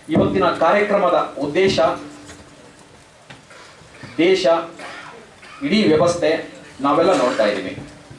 ಇವತ್ತಿನ ಕಾರ್ಯಕ್ರಮದ ಉದ್ದೇಶ ದೇಶ ಇಡೀ ವ್ಯವಸ್ಥೆ ನಾವೆಲ್ಲ ನೋಡ್ತಾ ಇದ್ದೀವಿ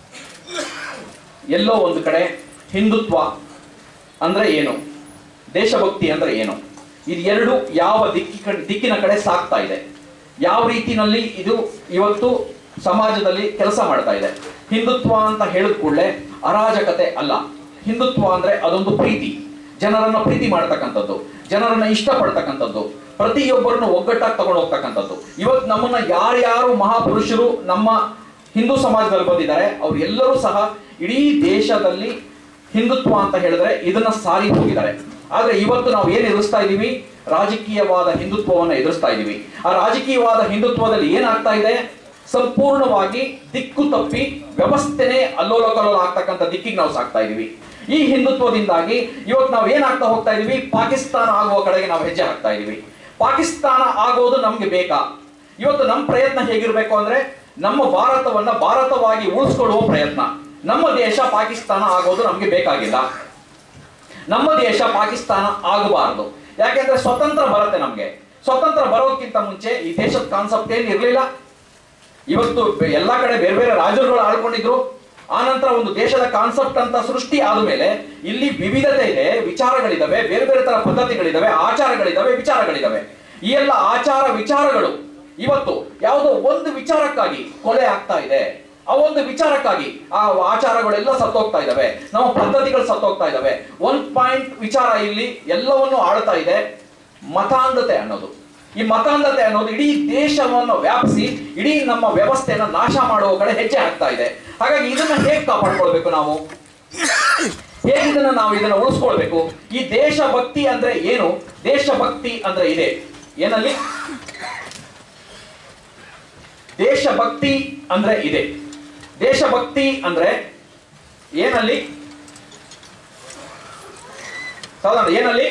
ಎಲ್ಲೋ ಒಂದು ಕಡೆ ಹಿಂದುತ್ವ ಅಂದ್ರೆ ಏನು ದೇಶಭಕ್ತಿ ಅಂದ್ರೆ ಏನು ಇದು ಎರಡು ಯಾವ ದಿಕ್ಕಿ ಕಡೆ ದಿಕ್ಕಿನ ಕಡೆ ಸಾಗ್ತಾ ಇದೆ ಯಾವ ರೀತಿನಲ್ಲಿ ಇದು ಇವತ್ತು ಸಮಾಜದಲ್ಲಿ ಕೆಲಸ ಮಾಡ್ತಾ ಇದೆ ಹಿಂದುತ್ವ ಅಂತ ಹೇಳಿದ ಕೂಡಲೇ ಅರಾಜಕತೆ ಅಲ್ಲ ಹಿಂದುತ್ವ ಅಂದ್ರೆ ಅದೊಂದು ಪ್ರೀತಿ ಜನರನ್ನ ಪ್ರೀತಿ ಮಾಡ್ತಕ್ಕಂಥದ್ದು ಜನರನ್ನ ಇಷ್ಟಪಡ್ತಕ್ಕಂಥದ್ದು ಪ್ರತಿಯೊಬ್ಬರನ್ನು ಒಗ್ಗಟ್ಟಾಗಿ ತಗೊಂಡು ಹೋಗ್ತಕ್ಕಂಥದ್ದು ಇವತ್ತು ನಮ್ಮನ್ನ ಯಾರ್ಯಾರು ಮಹಾಪುರುಷರು ನಮ್ಮ ಹಿಂದೂ ಸಮಾಜದಲ್ಲಿ ಬಂದಿದ್ದಾರೆ ಅವ್ರು ಎಲ್ಲರೂ ಸಹ ಇಡೀ ದೇಶದಲ್ಲಿ ಹಿಂದುತ್ವ ಅಂತ ಹೇಳಿದ್ರೆ ಇದನ್ನ ಸಾರಿ ಹೋಗಿದ್ದಾರೆ ಆದ್ರೆ ಇವತ್ತು ನಾವು ಏನ್ ಎದುರಿಸ್ತಾ ಇದೀವಿ ರಾಜಕೀಯವಾದ ಹಿಂದುತ್ವವನ್ನ ಎದುರಿಸ್ತಾ ಇದೀವಿ ಆ ರಾಜಕೀಯವಾದ ಹಿಂದುತ್ವದಲ್ಲಿ ಏನಾಗ್ತಾ ಇದೆ ಸಂಪೂರ್ಣವಾಗಿ ದಿಕ್ಕು ತಪ್ಪಿ ವ್ಯವಸ್ಥೆನೇ ಅಲ್ಲೋಲ ಕಲ್ಲೋಲ ಆಗ್ತಕ್ಕಂಥ ದಿಕ್ಕಿಗೆ ನಾವು ಸಾಕ್ತಾ ಇದೀವಿ ಈ ಹಿಂದುತ್ವದಿಂದಾಗಿ ಇವತ್ತು ನಾವು ಏನಾಗ್ತಾ ಹೋಗ್ತಾ ಇದೀವಿ ಪಾಕಿಸ್ತಾನ ಆಗುವ ಕಡೆಗೆ ನಾವು ಹೆಜ್ಜೆ ಹಾಕ್ತಾ ಇದೀವಿ ಪಾಕಿಸ್ತಾನ ಆಗೋದು ನಮ್ಗೆ ಬೇಕಾ ಇವತ್ತು ನಮ್ಮ ಪ್ರಯತ್ನ ಹೇಗಿರ್ಬೇಕು ಅಂದ್ರೆ ನಮ್ಮ ಭಾರತವನ್ನ ಭಾರತವಾಗಿ ಉಳಿಸ್ಕೊಳ್ಳುವ ಪ್ರಯತ್ನ ನಮ್ಮ ದೇಶ ಪಾಕಿಸ್ತಾನ ಆಗೋದು ನಮ್ಗೆ ಬೇಕಾಗಿಲ್ಲ ನಮ್ಮ ದೇಶ ಪಾಕಿಸ್ತಾನ ಆಗಬಾರದು ಯಾಕೆಂದ್ರೆ ಸ್ವತಂತ್ರ ಬರುತ್ತೆ ನಮ್ಗೆ ಸ್ವತಂತ್ರ ಬರೋದಕ್ಕಿಂತ ಮುಂಚೆ ಈ ದೇಶದ ಕಾನ್ಸೆಪ್ಟ್ ಏನ್ ಇರ್ಲಿಲ್ಲ ಇವತ್ತು ಬೆ- ಎಲ್ಲಾ ಕಡೆ ಬೇರೆ ಬೇರೆ ರಾಜರುಗಳು ಆಳ್ಕೊಂಡಿದ್ರು ಆನಂತರ ಒಂದು ದೇಶದ ಕಾನ್ಸೆಪ್ಟ್ ಅಂತ ಸೃಷ್ಟಿ ಆದ್ಮೇಲೆ ಇಲ್ಲಿ ವಿವಿಧತೆ ಇದೆ ವಿಚಾರಗಳಿದಾವೆ ಬೇರೆ ಬೇರೆ ತರ ಪದ್ಧತಿಗಳಿದಾವೆ ಆಚಾರಗಳಿದಾವೆ ವಿಚಾರಗಳಿದಾವೆ ಈ ಎಲ್ಲ ಆಚಾರ ವಿಚಾರಗಳು ಇವತ್ತು ಯಾವುದೋ ಒಂದು ವಿಚಾರಕ್ಕಾಗಿ ಕೊಲೆ ಆಗ್ತಾ ಇದೆ ಆ ಒಂದು ವಿಚಾರಕ್ಕಾಗಿ ಆ ಆಚಾರಗಳೆಲ್ಲ ಸತ್ತೋಗ್ತಾ ಇದಾವೆ ನಮ್ಮ ಪದ್ಧತಿಗಳು ಸತ್ತೋಗ್ತಾ ಇದಾವೆ ಒನ್ ಪಾಯಿಂಟ್ ವಿಚಾರ ಇಲ್ಲಿ ಎಲ್ಲವನ್ನು ಆಳ್ತಾ ಇದೆ ಮತಾಂಧತೆ ಅನ್ನೋದು ಈ ಮತಾಂಧತೆ ಅನ್ನೋದು ಇಡೀ ದೇಶವನ್ನು ವ್ಯಾಪಿಸಿ ಇಡೀ ನಮ್ಮ ವ್ಯವಸ್ಥೆಯನ್ನ ನಾಶ ಮಾಡುವ ಕಡೆ ಹೆಜ್ಜೆ ಹಾಕ್ತಾ ಇದೆ ಹಾಗಾಗಿ ಇದನ್ನ ಹೇಗೆ ಕಾಪಾಡ್ಕೊಳ್ಬೇಕು ನಾವು ಹೇಗೆ ಇದನ್ನ ನಾವು ಇದನ್ನ ಉಳಿಸ್ಕೊಳ್ಬೇಕು ಈ ದೇಶಭಕ್ತಿ ಅಂದ್ರೆ ಏನು ದೇಶಭಕ್ತಿ ಅಂದ್ರೆ ಇದೆ ಏನಲ್ಲಿ ದೇಶಭಕ್ತಿ ಅಂದ್ರೆ ಇದೆ ದೇಶಭಕ್ತಿ ಅಂದ್ರೆ ಏನಲ್ಲಿ ಸಾಧಾರಣ ಏನಲ್ಲಿ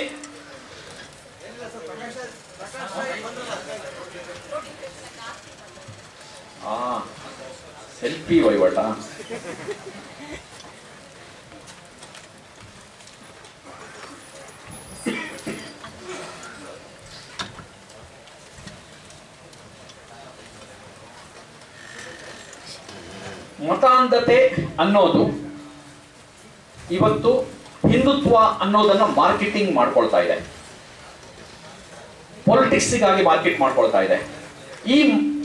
ಆ ಸೆಲ್ಫಿ ವಹಿವಾಟ ಮತಾಂಧತೆ ಅನ್ನೋದು ಇವತ್ತು ಹಿಂದುತ್ವ ಅನ್ನೋದನ್ನ ಮಾರ್ಕೆಟಿಂಗ್ ಮಾಡ್ಕೊಳ್ತಾ ಇದೆ ಪೊಲಿಟಿಕ್ಸ್ಗಾಗಿ ಮಾರ್ಕೆಟ್ ಮಾಡ್ಕೊಳ್ತಾ ಇದೆ ಈ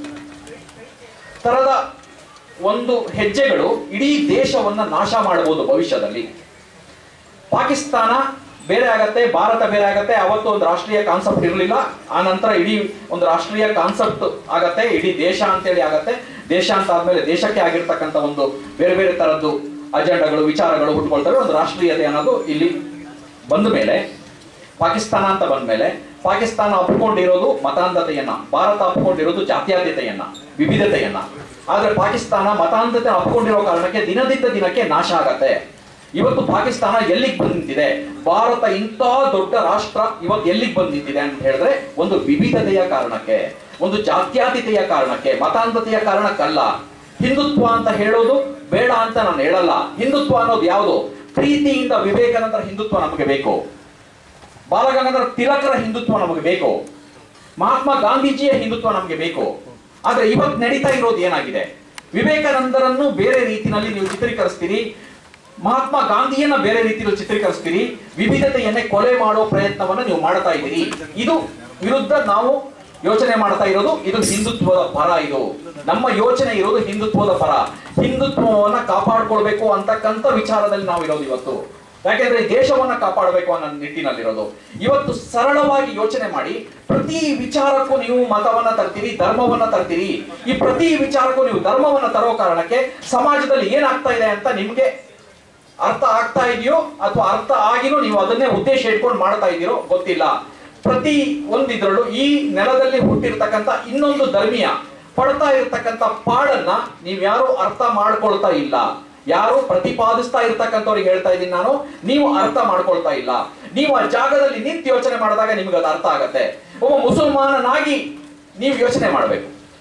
ತರದ ಒಂದು ಹೆಜ್ಜೆಗಳು ಇಡೀ ದೇಶವನ್ನ ನಾಶ ಮಾಡಬಹುದು ಭವಿಷ್ಯದಲ್ಲಿ ಪಾಕಿಸ್ತಾನ ಬೇರೆ ಆಗತ್ತೆ ಭಾರತ ಬೇರೆ ಆಗತ್ತೆ ಅವತ್ತು ಒಂದು ರಾಷ್ಟ್ರೀಯ ಕಾನ್ಸೆಪ್ಟ್ ಇರಲಿಲ್ಲ ಆ ನಂತರ ಇಡೀ ಒಂದು ರಾಷ್ಟ್ರೀಯ ಕಾನ್ಸೆಪ್ಟ್ ಆಗತ್ತೆ ಇಡೀ ದೇಶ ಅಂತೇಳಿ ಆಗತ್ತೆ ದೇಶ ಅಂತ ಆದ್ಮೇಲೆ ದೇಶಕ್ಕೆ ಆಗಿರ್ತಕ್ಕಂಥ ಒಂದು ಬೇರೆ ಬೇರೆ ತರದ್ದು ಅಜೆಂಡಾಗಳು ವಿಚಾರಗಳು ಹುಟ್ಕೊಳ್ತವೆ ಒಂದು ರಾಷ್ಟ್ರೀಯತೆ ಅನ್ನೋದು ಇಲ್ಲಿ ಬಂದ ಮೇಲೆ ಪಾಕಿಸ್ತಾನ ಅಂತ ಬಂದ ಮೇಲೆ ಪಾಕಿಸ್ತಾನ ಒಪ್ಕೊಂಡಿರೋದು ಮತಾಂಧತೆಯನ್ನ ಭಾರತ ಒಪ್ಕೊಂಡಿರೋದು ಜಾತ್ಯಾತೀತತೆಯನ್ನ ವಿವಿಧತೆಯನ್ನ ಆದ್ರೆ ಪಾಕಿಸ್ತಾನ ಮತಾಂಧತೆ ಒಪ್ಕೊಂಡಿರೋ ಕಾರಣಕ್ಕೆ ದಿನದಿಂದ ದಿನಕ್ಕೆ ನಾಶ ಆಗತ್ತೆ ಇವತ್ತು ಪಾಕಿಸ್ತಾನ ಎಲ್ಲಿಗೆ ಬಂದ್ ನಿಂತಿದೆ ಭಾರತ ಇಂಥ ದೊಡ್ಡ ರಾಷ್ಟ್ರ ಇವತ್ತು ಎಲ್ಲಿಗೆ ಬಂದ್ ನಿಂತಿದೆ ಅಂತ ಹೇಳಿದ್ರೆ ಒಂದು ವಿವಿಧತೆಯ ಕಾರಣಕ್ಕೆ ಒಂದು ಜಾತ್ಯಾತೀತೆಯ ಕಾರಣಕ್ಕೆ ಮತಾಂಧತೆಯ ಕಾರಣಕ್ಕಲ್ಲ ಹಿಂದುತ್ವ ಅಂತ ಹೇಳೋದು ಬೇಡ ಅಂತ ನಾನು ಹೇಳಲ್ಲ ಹಿಂದುತ್ವ ಅನ್ನೋದು ಯಾವುದು ಪ್ರೀತಿಯಿಂದ ವಿವೇಕಾನಂದರ ಹಿಂದುತ್ವ ನಮಗೆ ಬೇಕು ಬಾಲಗಂಗಾಧರ ತಿಲಕರ ಹಿಂದುತ್ವ ನಮಗೆ ಬೇಕು ಮಹಾತ್ಮ ಗಾಂಧೀಜಿಯ ಹಿಂದುತ್ವ ನಮಗೆ ಬೇಕು ಆದ್ರೆ ಇವತ್ತು ನಡೀತಾ ಇರೋದು ಏನಾಗಿದೆ ವಿವೇಕಾನಂದರನ್ನು ಬೇರೆ ರೀತಿನಲ್ಲಿ ನೀವು ಚಿತ್ರೀಕರಿಸ್ತೀರಿ ಮಹಾತ್ಮ ಗಾಂಧಿಯನ್ನ ಬೇರೆ ರೀತಿಯಲ್ಲಿ ಚಿತ್ರೀಕರಿಸ್ತೀರಿ ವಿವಿಧತೆಯನ್ನೇ ಕೊಲೆ ಮಾಡೋ ಪ್ರಯತ್ನವನ್ನ ನೀವು ಮಾಡ್ತಾ ಇದ್ದೀರಿ ಇದು ವಿರುದ್ಧ ನಾವು ಯೋಚನೆ ಮಾಡ್ತಾ ಇರೋದು ಇದು ಹಿಂದುತ್ವದ ಪರ ಇದು ನಮ್ಮ ಯೋಚನೆ ಇರೋದು ಹಿಂದುತ್ವದ ಪರ ಹಿಂದುತ್ವವನ್ನ ಕಾಪಾಡ್ಕೊಳ್ಬೇಕು ಅಂತಕ್ಕಂಥ ವಿಚಾರದಲ್ಲಿ ನಾವು ಇರೋದು ಇವತ್ತು ಯಾಕೆಂದ್ರೆ ಈ ದೇಶವನ್ನ ಕಾಪಾಡಬೇಕು ಅನ್ನೋ ನಿಟ್ಟಿನಲ್ಲಿರೋದು ಇವತ್ತು ಸರಳವಾಗಿ ಯೋಚನೆ ಮಾಡಿ ಪ್ರತಿ ವಿಚಾರಕ್ಕೂ ನೀವು ಮತವನ್ನ ತರ್ತೀರಿ ಧರ್ಮವನ್ನ ತರ್ತೀರಿ ಈ ಪ್ರತಿ ವಿಚಾರಕ್ಕೂ ನೀವು ಧರ್ಮವನ್ನ ತರೋ ಕಾರಣಕ್ಕೆ ಸಮಾಜದಲ್ಲಿ ಏನಾಗ್ತಾ ಇದೆ ಅಂತ ನಿಮ್ಗೆ ಅರ್ಥ ಆಗ್ತಾ ಇದೆಯೋ ಅಥವಾ ಅರ್ಥ ಆಗಿನೂ ನೀವು ಅದನ್ನೇ ಉದ್ದೇಶ ಇಟ್ಕೊಂಡು ಮಾಡ್ತಾ ಇದೀರೋ ಗೊತ್ತಿಲ್ಲ ಪ್ರತಿ ಒಂದಿದ್ರಲ್ಲೂ ಈ ನೆಲದಲ್ಲಿ ಹುಟ್ಟಿರ್ತಕ್ಕಂಥ ಇನ್ನೊಂದು ಧರ್ಮೀಯ ಪಡ್ತಾ ಇರ್ತಕ್ಕಂಥ ಪಾಡನ್ನ ನೀವ್ಯಾರು ಅರ್ಥ ಮಾಡ್ಕೊಳ್ತಾ ಇಲ್ಲ ಯಾರು ಪ್ರತಿಪಾದಿಸ್ತಾ ಇರ್ತಕ್ಕಂಥವ್ರಿಗೆ ಹೇಳ್ತಾ ಇದ್ದೀನಿ ನಾನು ನೀವು ಅರ್ಥ ಮಾಡ್ಕೊಳ್ತಾ ಇಲ್ಲ ನೀವು ಆ ಜಾಗದಲ್ಲಿ ನಿಂತು ಯೋಚನೆ ಮಾಡಿದಾಗ ನಿಮ್ಗೆ ಅದು ಅರ್ಥ ಆಗತ್ತೆ ಒಬ್ಬ ಮುಸಲ್ಮಾನನಾಗಿ ನೀವು ಯೋಚನೆ ಮಾಡಬೇಕು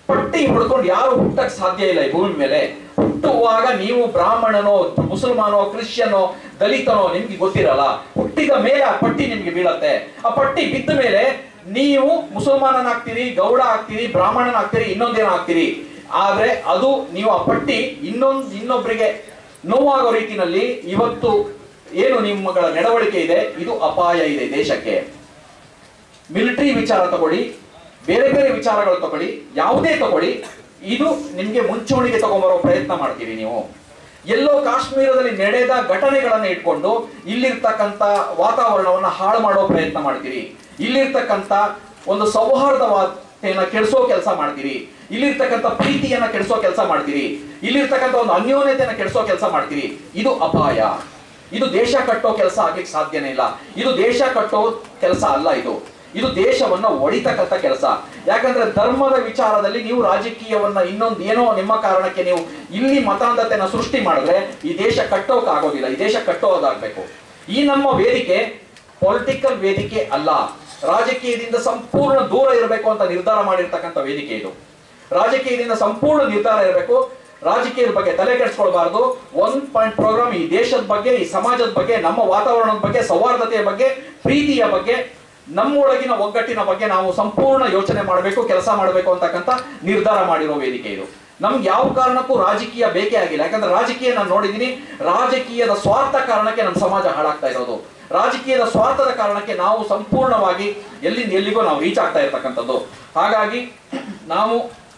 ಪಟ್ಟಿ ಹೊಡ್ಕೊಂಡು ಯಾರು ಹುಟ್ಟಕ್ ಸಾಧ್ಯ ಇಲ್ಲ ಈ ಭೂಮಿ ಮೇಲೆ ಹುಟ್ಟುವಾಗ ನೀವು ಬ್ರಾಹ್ಮಣನೋ ಮುಸಲ್ಮಾನೋ ಕ್ರಿಶ್ಚಿಯನೋ ದಲಿತನೋ ನಿಮ್ಗೆ ಗೊತ್ತಿರಲ್ಲ ಹುಟ್ಟಿದ ಮೇಲೆ ಆ ಪಟ್ಟಿ ನಿಮ್ಗೆ ಬೀಳತ್ತೆ ಆ ಪಟ್ಟಿ ಬಿದ್ದ ಮೇಲೆ ನೀವು ಮುಸಲ್ಮಾನನಾಗ್ತೀರಿ ಗೌಡ ಆಗ್ತೀರಿ ಬ್ರಾಹ್ಮಣನಾಗ್ತೀರಿ ಇನ್ನೊಂದೇನೋ ಆಗ್ತೀರಿ ಆದ್ರೆ ಅದು ನೀವು ಆ ಪಟ್ಟಿ ಇನ್ನೊಂದು ಇನ್ನೊಬ್ಬರಿಗೆ ನೋವಾಗೋ ರೀತಿನಲ್ಲಿ ಇವತ್ತು ಏನು ನಿಮ್ಮಗಳ ನಡವಳಿಕೆ ಇದೆ ಇದು ಅಪಾಯ ಇದೆ ದೇಶಕ್ಕೆ ಮಿಲಿಟರಿ ವಿಚಾರ ತಗೊಳ್ಳಿ ಬೇರೆ ಬೇರೆ ವಿಚಾರಗಳು ತಗೊಳ್ಳಿ ಯಾವುದೇ ತಗೊಳ್ಳಿ ಇದು ನಿಮ್ಗೆ ಮುಂಚೂಣಿಗೆ ತಗೊಂಬರೋ ಪ್ರಯತ್ನ ಮಾಡ್ತೀರಿ ನೀವು ಎಲ್ಲೋ ಕಾಶ್ಮೀರದಲ್ಲಿ ನಡೆದ ಘಟನೆಗಳನ್ನ ಇಟ್ಕೊಂಡು ಇಲ್ಲಿರ್ತಕ್ಕಂಥ ವಾತಾವರಣವನ್ನ ಹಾಳು ಮಾಡೋ ಪ್ರಯತ್ನ ಮಾಡ್ತೀರಿ ಇಲ್ಲಿರ್ತಕ್ಕಂಥ ಒಂದು ಸೌಹಾರ್ದತೆಯನ್ನ ಕೆಡಿಸೋ ಕೆಲಸ ಮಾಡ್ತೀರಿ ಇಲ್ಲಿರ್ತಕ್ಕಂಥ ಪ್ರೀತಿಯನ್ನ ಕೆಡಿಸೋ ಕೆಲಸ ಮಾಡ್ತೀರಿ ಇಲ್ಲಿರ್ತಕ್ಕಂಥ ಒಂದು ಅನ್ಯೋನ್ಯತೆಯನ್ನ ಕೆಡಿಸೋ ಕೆಲಸ ಮಾಡ್ತೀರಿ ಇದು ಅಪಾಯ ಇದು ದೇಶ ಕಟ್ಟೋ ಕೆಲಸ ಆಗ್ಲಿಕ್ಕೆ ಸಾಧ್ಯನೇ ಇಲ್ಲ ಇದು ದೇಶ ಕಟ್ಟೋ ಕೆಲಸ ಅಲ್ಲ ಇದು ಇದು ದೇಶವನ್ನ ಒಡಿತಕ್ಕಂಥ ಕೆಲಸ ಯಾಕಂದ್ರೆ ಧರ್ಮದ ವಿಚಾರದಲ್ಲಿ ನೀವು ರಾಜಕೀಯವನ್ನ ಇನ್ನೊಂದು ಏನೋ ನಿಮ್ಮ ಕಾರಣಕ್ಕೆ ನೀವು ಇಲ್ಲಿ ಮತಾಂಧತೆನ ಸೃಷ್ಟಿ ಮಾಡಿದ್ರೆ ಈ ದೇಶ ಕಟ್ಟೋಕ್ ಆಗೋದಿಲ್ಲ ಈ ದೇಶ ಕಟ್ಟೋದಾಗ್ಬೇಕು ಈ ನಮ್ಮ ವೇದಿಕೆ ಪೊಲಿಟಿಕಲ್ ವೇದಿಕೆ ಅಲ್ಲ ರಾಜಕೀಯದಿಂದ ಸಂಪೂರ್ಣ ದೂರ ಇರಬೇಕು ಅಂತ ನಿರ್ಧಾರ ಮಾಡಿರ್ತಕ್ಕಂಥ ವೇದಿಕೆ ಇದು ರಾಜಕೀಯದಿಂದ ಸಂಪೂರ್ಣ ನಿರ್ಧಾರ ಇರಬೇಕು ರಾಜಕೀಯದ ಬಗ್ಗೆ ತಲೆ ಕೆಡಿಸ್ಕೊಳ್ಬಾರ್ದು ಒನ್ ಪಾಯಿಂಟ್ ಪ್ರೋಗ್ರಾಮ್ ಈ ದೇಶದ ಬಗ್ಗೆ ಈ ಸಮಾಜದ ಬಗ್ಗೆ ನಮ್ಮ ವಾತಾವರಣದ ಬಗ್ಗೆ ಸೌಹಾರ್ದತೆಯ ಬಗ್ಗೆ ಪ್ರೀತಿಯ ಬಗ್ಗೆ ನಮ್ಮೊಳಗಿನ ಒಗ್ಗಟ್ಟಿನ ಬಗ್ಗೆ ನಾವು ಸಂಪೂರ್ಣ ಯೋಚನೆ ಮಾಡಬೇಕು ಕೆಲಸ ಮಾಡಬೇಕು ಅಂತಕ್ಕಂಥ ನಿರ್ಧಾರ ಮಾಡಿರೋ ವೇದಿಕೆ ಇದು ನಮ್ಗೆ ಯಾವ ಕಾರಣಕ್ಕೂ ರಾಜಕೀಯ ಬೇಕೇ ಆಗಿಲ್ಲ ಯಾಕಂದ್ರೆ ರಾಜಕೀಯ ನಾನು ನೋಡಿದ್ದೀನಿ ರಾಜಕೀಯದ ಸ್ವಾರ್ಥ ಕಾರಣಕ್ಕೆ ನಮ್ಮ ಸಮಾಜ ಹಾಳಾಗ್ತಾ ಇರೋದು ರಾಜಕೀಯದ ಸ್ವಾರ್ಥದ ಕಾರಣಕ್ಕೆ ನಾವು ಸಂಪೂರ್ಣವಾಗಿ ಎಲ್ಲಿಂದ ಎಲ್ಲಿಗೂ ನಾವು ರೀಚ್ ಆಗ್ತಾ ಇರ್ತಕ್ಕಂಥದ್ದು ಹಾಗಾಗಿ ನಾವು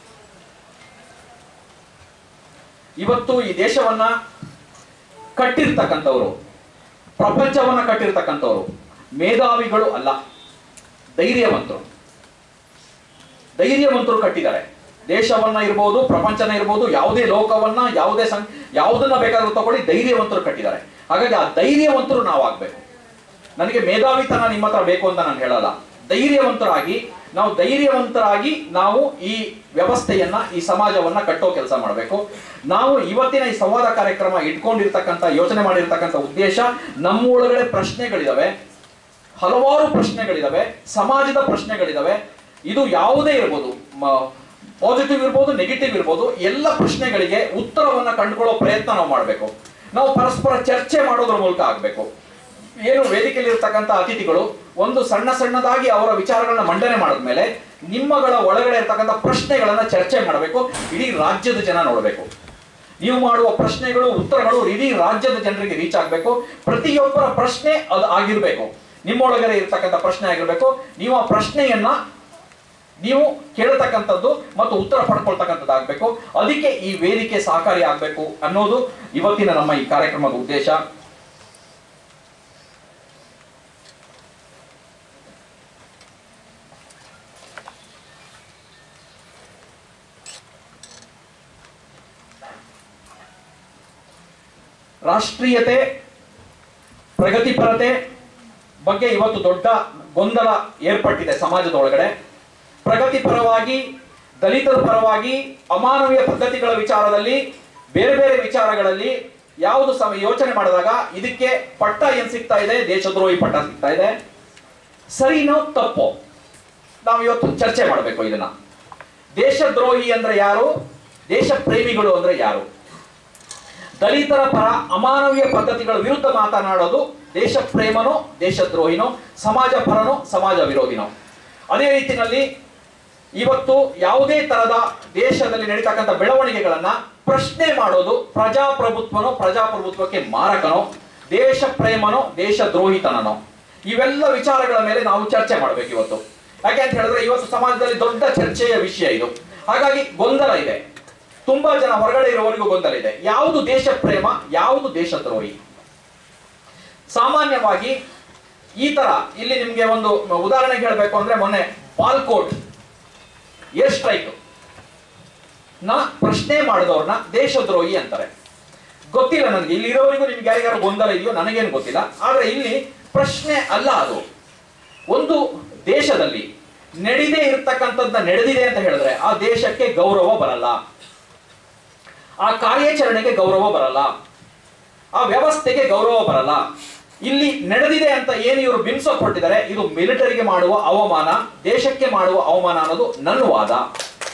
ಇವತ್ತು ಈ ದೇಶವನ್ನ ಕಟ್ಟಿರ್ತಕ್ಕಂಥವ್ರು ಪ್ರಪಂಚವನ್ನ ಕಟ್ಟಿರ್ತಕ್ಕಂಥವ್ರು ಮೇಧಾವಿಗಳು ಅಲ್ಲ ಧೈರ್ಯವಂತರು ಧೈರ್ಯವಂತರು ಕಟ್ಟಿದ್ದಾರೆ ದೇಶವನ್ನ ಇರ್ಬೋದು ಪ್ರಪಂಚನ ಇರ್ಬೋದು ಯಾವುದೇ ಲೋಕವನ್ನ ಯಾವುದೇ ಸಂ ಯಾವುದನ್ನ ಬೇಕಾದ್ರೂ ತಗೊಳ್ಳಿ ಧೈರ್ಯವಂತರು ಕಟ್ಟಿದ್ದಾರೆ ಹಾಗಾಗಿ ಆ ಧೈರ್ಯವಂತರು ನಾವು ಆಗ್ಬೇಕು ನನಗೆ ಮೇಧಾವಿತನ ನಿಮ್ಮ ಹತ್ರ ಬೇಕು ಅಂತ ನಾನು ಹೇಳಲ್ಲ ಧೈರ್ಯವಂತರಾಗಿ ನಾವು ಧೈರ್ಯವಂತರಾಗಿ ನಾವು ಈ ವ್ಯವಸ್ಥೆಯನ್ನ ಈ ಸಮಾಜವನ್ನ ಕಟ್ಟೋ ಕೆಲಸ ಮಾಡಬೇಕು ನಾವು ಇವತ್ತಿನ ಈ ಸಂವಾದ ಕಾರ್ಯಕ್ರಮ ಇಟ್ಕೊಂಡಿರ್ತಕ್ಕಂಥ ಯೋಚನೆ ಮಾಡಿರ್ತಕ್ಕಂಥ ಉದ್ದೇಶ ನಮ್ಮ ಒಳಗಡೆ ಪ್ರಶ್ನೆಗಳಿದಾವೆ ಹಲವಾರು ಪ್ರಶ್ನೆಗಳಿದಾವೆ ಸಮಾಜದ ಪ್ರಶ್ನೆಗಳಿದಾವೆ ಇದು ಯಾವುದೇ ಇರ್ಬೋದು ಪಾಸಿಟಿವ್ ಇರ್ಬೋದು ನೆಗೆಟಿವ್ ಇರ್ಬೋದು ಎಲ್ಲ ಪ್ರಶ್ನೆಗಳಿಗೆ ಉತ್ತರವನ್ನ ಕಂಡುಕೊಳ್ಳೋ ಪ್ರಯತ್ನ ನಾವು ಮಾಡಬೇಕು ನಾವು ಪರಸ್ಪರ ಚರ್ಚೆ ಮಾಡೋದ್ರ ಮೂಲಕ ಆಗಬೇಕು ಏನು ವೇದಿಕೆಯಲ್ಲಿ ಇರ್ತಕ್ಕಂಥ ಅತಿಥಿಗಳು ಒಂದು ಸಣ್ಣ ಸಣ್ಣದಾಗಿ ಅವರ ವಿಚಾರಗಳನ್ನ ಮಂಡನೆ ಮಾಡಿದ್ಮೇಲೆ ನಿಮ್ಮಗಳ ಒಳಗಡೆ ಇರ್ತಕ್ಕಂಥ ಪ್ರಶ್ನೆಗಳನ್ನ ಚರ್ಚೆ ಮಾಡಬೇಕು ಇಡೀ ರಾಜ್ಯದ ಜನ ನೋಡಬೇಕು ನೀವು ಮಾಡುವ ಪ್ರಶ್ನೆಗಳು ಉತ್ತರಗಳು ಇಡೀ ರಾಜ್ಯದ ಜನರಿಗೆ ರೀಚ್ ಆಗಬೇಕು ಪ್ರತಿಯೊಬ್ಬರ ಪ್ರಶ್ನೆ ಅದು ಆಗಿರ್ಬೇಕು ನಿಮ್ಮೊಳಗಡೆ ಇರ್ತಕ್ಕಂಥ ಪ್ರಶ್ನೆ ಆಗಿರ್ಬೇಕು ನೀವು ಆ ಪ್ರಶ್ನೆಯನ್ನ ನೀವು ಕೇಳತಕ್ಕಂಥದ್ದು ಮತ್ತು ಉತ್ತರ ಪಡ್ಕೊಳ್ತಕ್ಕಂಥದ್ದು ಆಗ್ಬೇಕು ಅದಕ್ಕೆ ಈ ವೇದಿಕೆ ಸಹಕಾರಿ ಆಗ್ಬೇಕು ಅನ್ನೋದು ಇವತ್ತಿನ ನಮ್ಮ ಈ ಕಾರ್ಯಕ್ರಮದ ಉದ್ದೇಶ ರಾಷ್ಟ್ರೀಯತೆ ಪ್ರಗತಿಪರತೆ ಬಗ್ಗೆ ಇವತ್ತು ದೊಡ್ಡ ಗೊಂದಲ ಏರ್ಪಟ್ಟಿದೆ ಸಮಾಜದ ಒಳಗಡೆ ಪ್ರಗತಿಪರವಾಗಿ ದಲಿತರ ಪರವಾಗಿ ಅಮಾನವೀಯ ಪದ್ಧತಿಗಳ ವಿಚಾರದಲ್ಲಿ ಬೇರೆ ಬೇರೆ ವಿಚಾರಗಳಲ್ಲಿ ಯಾವುದು ಸಮ ಯೋಚನೆ ಮಾಡಿದಾಗ ಇದಕ್ಕೆ ಪಟ್ಟ ಏನ್ ಸಿಗ್ತಾ ಇದೆ ದೇಶದ್ರೋಹಿ ಪಟ್ಟ ಸಿಗ್ತಾ ಇದೆ ಸರಿನೋ ತಪ್ಪೋ ನಾವು ಇವತ್ತು ಚರ್ಚೆ ಮಾಡಬೇಕು ಇದನ್ನ ದೇಶದ್ರೋಹಿ ಅಂದ್ರೆ ಯಾರು ದೇಶ ಪ್ರೇಮಿಗಳು ಅಂದ್ರೆ ಯಾರು ದಲಿತರ ಪರ ಅಮಾನವೀಯ ಪದ್ಧತಿಗಳ ವಿರುದ್ಧ ಮಾತನಾಡೋದು ದೇಶ ಪ್ರೇಮನೋ ದೇಶದ್ರೋಹಿನೋ ಸಮಾಜ ಪರನೋ ಸಮಾಜ ವಿರೋಧಿನೋ ಅದೇ ರೀತಿಯಲ್ಲಿ ಇವತ್ತು ಯಾವುದೇ ತರದ ದೇಶದಲ್ಲಿ ನಡೀತಕ್ಕಂಥ ಬೆಳವಣಿಗೆಗಳನ್ನ ಪ್ರಶ್ನೆ ಮಾಡೋದು ಪ್ರಜಾಪ್ರಭುತ್ವನೋ ಪ್ರಜಾಪ್ರಭುತ್ವಕ್ಕೆ ಮಾರಕನೋ ದೇಶ ಪ್ರೇಮನೋ ದೇಶದ್ರೋಹಿತನನೋ ಇವೆಲ್ಲ ವಿಚಾರಗಳ ಮೇಲೆ ನಾವು ಚರ್ಚೆ ಮಾಡಬೇಕು ಇವತ್ತು ಯಾಕೆ ಅಂತ ಹೇಳಿದ್ರೆ ಇವತ್ತು ಸಮಾಜದಲ್ಲಿ ದೊಡ್ಡ ಚರ್ಚೆಯ ವಿಷಯ ಇದು ಹಾಗಾಗಿ ಗೊಂದಲ ಇದೆ ತುಂಬಾ ಜನ ಹೊರಗಡೆ ಇರೋವರೆಗೂ ಗೊಂದಲ ಇದೆ ಯಾವುದು ದೇಶ ಪ್ರೇಮ ಯಾವುದು ದೇಶದ್ರೋಹಿ ಸಾಮಾನ್ಯವಾಗಿ ಈ ತರ ಇಲ್ಲಿ ನಿಮ್ಗೆ ಒಂದು ಉದಾಹರಣೆಗೆ ಹೇಳಬೇಕು ಅಂದ್ರೆ ಮೊನ್ನೆ ಪಾಲ್ಕೋಟ್ ಏರ್ ಸ್ಟ್ರೈಕ್ ನ ಪ್ರಶ್ನೆ ಮಾಡಿದವ್ರನ್ನ ದೇಶದ್ರೋಹಿ ಅಂತಾರೆ ಗೊತ್ತಿಲ್ಲ ನನಗೆ ಇಲ್ಲಿ ಇರೋವರೆಗೂ ನಿಮ್ಗೆ ಯಾರಿಗಾರು ಗೊಂದಲ ಇದೆಯೋ ನನಗೇನು ಗೊತ್ತಿಲ್ಲ ಆದ್ರೆ ಇಲ್ಲಿ ಪ್ರಶ್ನೆ ಅಲ್ಲ ಅದು ಒಂದು ದೇಶದಲ್ಲಿ ನಡೆದೇ ಇರ್ತಕ್ಕಂಥದ್ದನ್ನ ನಡೆದಿದೆ ಅಂತ ಹೇಳಿದ್ರೆ ಆ ದೇಶಕ್ಕೆ ಗೌರವ ಬರಲ್ಲ ಆ ಕಾರ್ಯಾಚರಣೆಗೆ ಗೌರವ ಬರಲ್ಲ ಆ ವ್ಯವಸ್ಥೆಗೆ ಗೌರವ ಬರಲ್ಲ ಇಲ್ಲಿ ನಡೆದಿದೆ ಅಂತ ಏನು ಇವರು ಬಿಂಬಿಸೋಕ್ ಹೊರಟಿದ್ದಾರೆ ಇದು ಮಿಲಿಟರಿಗೆ ಮಾಡುವ ಅವಮಾನ ದೇಶಕ್ಕೆ ಮಾಡುವ ಅವಮಾನ ಅನ್ನೋದು ನನ್ನ ವಾದ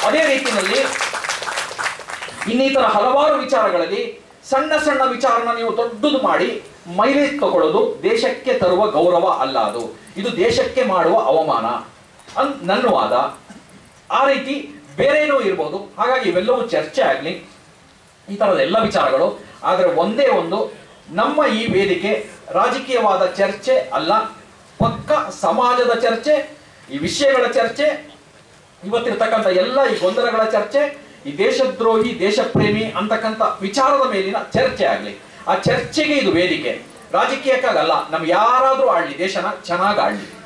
ಅದೇ ರೀತಿಯಲ್ಲಿ ಇನ್ನಿತರ ಹಲವಾರು ವಿಚಾರಗಳಲ್ಲಿ ಸಣ್ಣ ಸಣ್ಣ ವಿಚಾರನ ನೀವು ದೊಡ್ಡದು ಮಾಡಿ ಮೈಲೇಜ್ ತಗೊಳ್ಳೋದು ದೇಶಕ್ಕೆ ತರುವ ಗೌರವ ಅಲ್ಲ ಅದು ಇದು ದೇಶಕ್ಕೆ ಮಾಡುವ ಅವಮಾನ ಅನ್ ನನ್ನ ವಾದ ಆ ರೀತಿ ಬೇರೇನೂ ಇರ್ಬೋದು ಹಾಗಾಗಿ ಇವೆಲ್ಲವೂ ಚರ್ಚೆ ಆಗಲಿ ಈ ತರದ ಎಲ್ಲ ವಿಚಾರಗಳು ಆದರೆ ಒಂದೇ ಒಂದು ನಮ್ಮ ಈ ವೇದಿಕೆ ರಾಜಕೀಯವಾದ ಚರ್ಚೆ ಅಲ್ಲ ಪಕ್ಕ ಸಮಾಜದ ಚರ್ಚೆ ಈ ವಿಷಯಗಳ ಚರ್ಚೆ ಇವತ್ತಿರ್ತಕ್ಕಂಥ ಎಲ್ಲ ಈ ಗೊಂದಲಗಳ ಚರ್ಚೆ ಈ ದೇಶದ್ರೋಹಿ ದೇಶಪ್ರೇಮಿ ಅಂತಕ್ಕಂಥ ವಿಚಾರದ ಮೇಲಿನ ಚರ್ಚೆ ಆಗಲಿ ಆ ಚರ್ಚೆಗೆ ಇದು ವೇದಿಕೆ ರಾಜಕೀಯಕ್ಕಾಗಲ್ಲ ನಮ್ಗೆ ಯಾರಾದ್ರೂ ಆಡ್ಲಿ ದೇಶನ ಚೆನ್ನಾಗಿ ಆಡ್ಲಿ